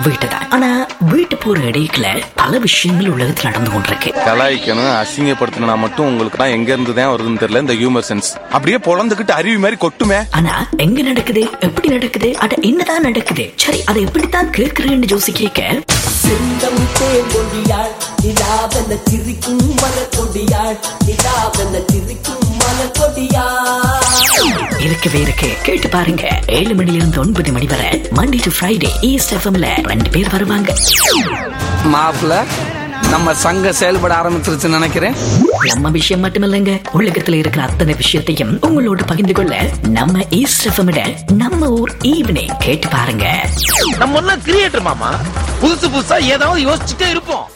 வீட்டு தான் ஆனா வீட்டு போற இடையில பல விஷயங்கள் உலகத்தில் நடந்து கொண்டிருக்கு கலாய்க்கணும் அசிங்கப்படுத்தணும் மட்டும் உங்களுக்கு தான் எங்க இருந்து தான் வருதுன்னு தெரியல இந்த ஹியூமர் சென்ஸ் அப்படியே பொழந்துகிட்டு அருவி மாதிரி கொட்டுமே ஆனா எங்க நடக்குது எப்படி நடக்குது அட என்னதான் நடக்குது சரி அதை எப்படித்தான் கேட்கிறேன்னு ஜோசி கேட்க செந்தம் தேங்கொடியாள் நிலாவென சிரிக்கும் மலர்கொடியாள் நிலாவென சிரிக்கும் மலர்கொடியாள் இருக்கவே இருக்கு கேட்டு பாருங்க ஏழு மணில இருந்து ஒன்பது மணி வரை மண்டே டு ஃப்ரைடே ஈஸ்ட் எஃப்எம்ல ரெண்டு பேர் வருவாங்க மாப்பிள்ள நம்ம சங்கம் செயல்பட ஆரம்பிச்சிருச்சுன்னு நினைக்கிறேன் நம்ம விஷயம் மட்டுமில்லைங்க உலகத்துல இருக்கிற அத்தனை விஷயத்தையும் உங்களோட பகிர்ந்து கொள்ள நம்ம ஈஸ்ட் எஃப்எம் நம்ம ஊர் ஈவினிங் கேட்டு பாருங்க நம்ம எல்லாம் கிரியேட்டர் மாமா புதுசு புதுசா ஏதாவது யோசிச்சுட்டே இருப்போம்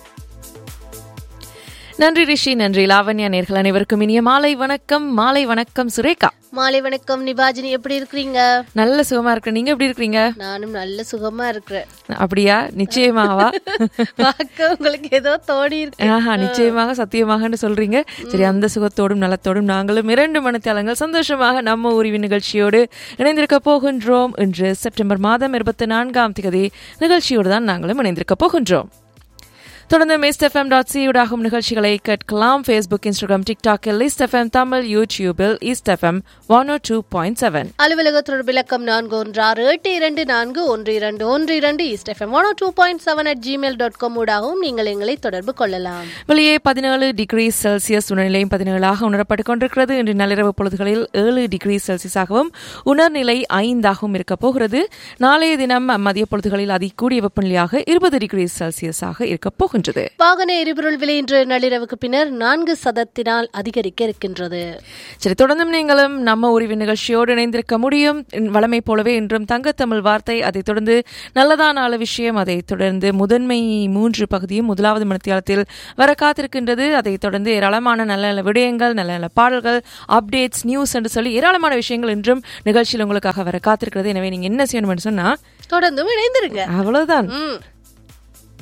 நன்றி ரிஷி நன்றி லாவண்யா நேர்கள் அனைவருக்கும் இனிய மாலை வணக்கம் மாலை வணக்கம் சுரேகா மாலை வணக்கம் நிபாஜினி எப்படி இருக்கிறீங்க நல்ல சுகமா இருக்கு நீங்க எப்படி இருக்கீங்க நானும் நல்ல சுகமா இருக்கிறேன் அப்படியா நிச்சயமாவா பார்க்க உங்களுக்கு ஏதோ தோணி இருக்கு ஆஹா நிச்சயமாக சத்தியமாகன்னு சொல்றீங்க சரி அந்த சுகத்தோடும் நலத்தோடும் நாங்களும் இரண்டு மணித்தாளங்கள் சந்தோஷமாக நம்ம உரிவு நிகழ்ச்சியோடு இணைந்திருக்க போகின்றோம் இன்று செப்டம்பர் மாதம் இருபத்தி நான்காம் தேதி நிகழ்ச்சியோடு தான் நாங்களும் இணைந்திருக்க போகின்றோம் தொடர்ந்து மிஸ்ட் எஃப்எம் டாட் சி ஊடாகும் நிகழ்ச்சிகளை கேட்கலாம் ஃபேஸ்புக் இன்ஸ்டாகிராம் டிக்டாக்கில் லிஸ்ட் எஃப்எம் தமிழ் யூடியூபில் East FM one O two point seven அலுவலக தொடர்பு இலக்கம் நான்கு ஒன்று ஆறு எட்டு இரண்டு நான்கு ஒன்று இரண்டு ஒன்று இரண்டு East FM one two point seven at Gmail dot com ஊடாகவும் நீங்கள் எங்களை தொடர்பு கொள்ளலாம் வெளியே பதினேழு டிகிரி செல்சியஸ் உணர்நிலையும் பதினேழாக உணரப்பட்டுக் கொண்டிருக்கிறது இன்று நள்ளிரவு பொழுதுகளில் ஏழு டிகிரி செல்சியஸாகவும் உணர்நிலை ஐந்தாகவும் இருக்கப் போகிறது நாளைய தினம் மதிய பொழுதுகளில் அதிகூடிய வெப்பநிலையாக இருபது டிகிரி செல்சியஸாக இருக்கப் போகின்றது வாகன எரிபொருள் விலை இன்று நள்ளிரவுக்கு பின்னர் நான்கு சதத்தினால் அதிகரிக்க இருக்கின்றது சரி தொடர்ந்தும் நீங்களும் நம்ம உரிவு நிகழ்ச்சியோடு இணைந்திருக்க முடியும் வளமை போலவே இன்றும் தங்கத்தமிழ் வார்த்தை அதைத் தொடர்ந்து நல்லதா நாலு விஷயம் அதைத் தொடர்ந்து முதன்மை மூன்று பகுதியும் முதலாவது மணித்தியாலத்தில் வர காத்திருக்கின்றது அதைத் தொடர்ந்து ஏராளமான நல்ல நல்ல விடயங்கள் நல்ல நல்ல பாடல்கள் அப்டேட்ஸ் நியூஸ் என்று சொல்லி ஏராளமான விஷயங்கள் இன்றும் நிகழ்ச்சியில் உங்களுக்காக வர காத்திருக்கிறது எனவே நீங்க என்ன செய்யணும்னு சொன்னா தொடர்ந்தும் இணைந்திருங்க அவ்வளவுதான் ம்